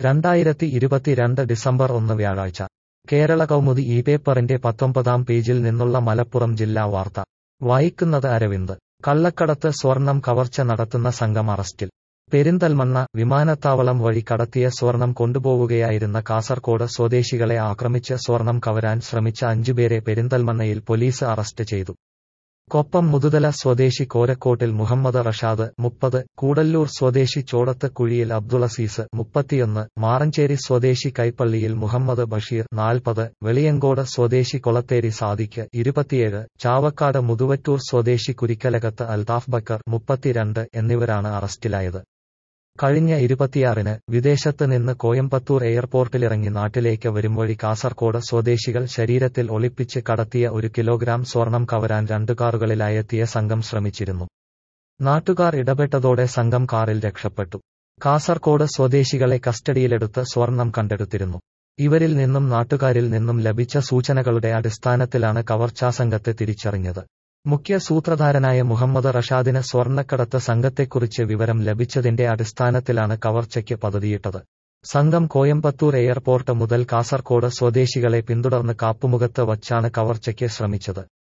രണ്ടായിരത്തി ഇരുപത്തിരണ്ട് ഡിസംബർ ഒന്ന് വ്യാഴാഴ്ച കേരള കൗമുദി ഈ പേപ്പറിന്റെ പത്തൊമ്പതാം പേജിൽ നിന്നുള്ള മലപ്പുറം ജില്ലാ വാർത്ത വായിക്കുന്നത് അരവിന്ദ് കള്ളക്കടത്ത് സ്വർണം കവർച്ച നടത്തുന്ന സംഘം അറസ്റ്റിൽ പെരിന്തൽമണ്ണ വിമാനത്താവളം വഴി കടത്തിയ സ്വർണം കൊണ്ടുപോവുകയായിരുന്ന കാസർകോട് സ്വദേശികളെ ആക്രമിച്ച് സ്വർണം കവരാൻ ശ്രമിച്ച അഞ്ചുപേരെ പെരിന്തൽമണ്ണയിൽ പോലീസ് അറസ്റ്റ് ചെയ്തു കൊപ്പം മുതുതല സ്വദേശി കോരക്കോട്ടിൽ മുഹമ്മദ് റഷാദ് മുപ്പത് കൂടല്ലൂർ സ്വദേശി ചോടത്ത് കുഴിയിൽ അബ്ദുളസീസ് മുപ്പത്തിയൊന്ന് മാറഞ്ചേരി സ്വദേശി കൈപ്പള്ളിയിൽ മുഹമ്മദ് ബഷീർ നാൽപ്പത് വെളിയങ്കോട് സ്വദേശി കൊളത്തേരി സാദിക്ക് ഇരുപത്തിയേഴ് ചാവക്കാട് മുതുവറ്റൂർ സ്വദേശി കുരിക്കലകത്ത് അൽതാഫ് ബക്കർ മുപ്പത്തിരണ്ട് എന്നിവരാണ് അറസ്റ്റിലായത് കഴിഞ്ഞ ഇരുപത്തിയാറിന് വിദേശത്ത് നിന്ന് കോയമ്പത്തൂർ എയർപോർട്ടിലിറങ്ങി നാട്ടിലേക്ക് വരും വഴി കാസർകോട് സ്വദേശികൾ ശരീരത്തിൽ ഒളിപ്പിച്ച് കടത്തിയ ഒരു കിലോഗ്രാം സ്വർണം കവരാൻ രണ്ടു കാറുകളിലായെത്തിയ സംഘം ശ്രമിച്ചിരുന്നു നാട്ടുകാർ ഇടപെട്ടതോടെ സംഘം കാറിൽ രക്ഷപ്പെട്ടു കാസർകോട് സ്വദേശികളെ കസ്റ്റഡിയിലെടുത്ത് സ്വർണം കണ്ടെടുത്തിരുന്നു ഇവരിൽ നിന്നും നാട്ടുകാരിൽ നിന്നും ലഭിച്ച സൂചനകളുടെ അടിസ്ഥാനത്തിലാണ് കവർച്ചാസംഘത്തെ തിരിച്ചറിഞ്ഞത് മുഖ്യ സൂത്രധാരനായ മുഹമ്മദ് റഷാദിന് സ്വർണ്ണക്കടത്ത് സംഘത്തെക്കുറിച്ച് വിവരം ലഭിച്ചതിന്റെ അടിസ്ഥാനത്തിലാണ് കവർച്ചയ്ക്ക് പദ്ധതിയിട്ടത് സംഘം കോയമ്പത്തൂർ എയർപോർട്ട് മുതൽ കാസർകോട് സ്വദേശികളെ പിന്തുടർന്ന് കാപ്പുമുഖത്ത് വച്ചാണ് കവർച്ചയ്ക്ക് ശ്രമിച്ചത്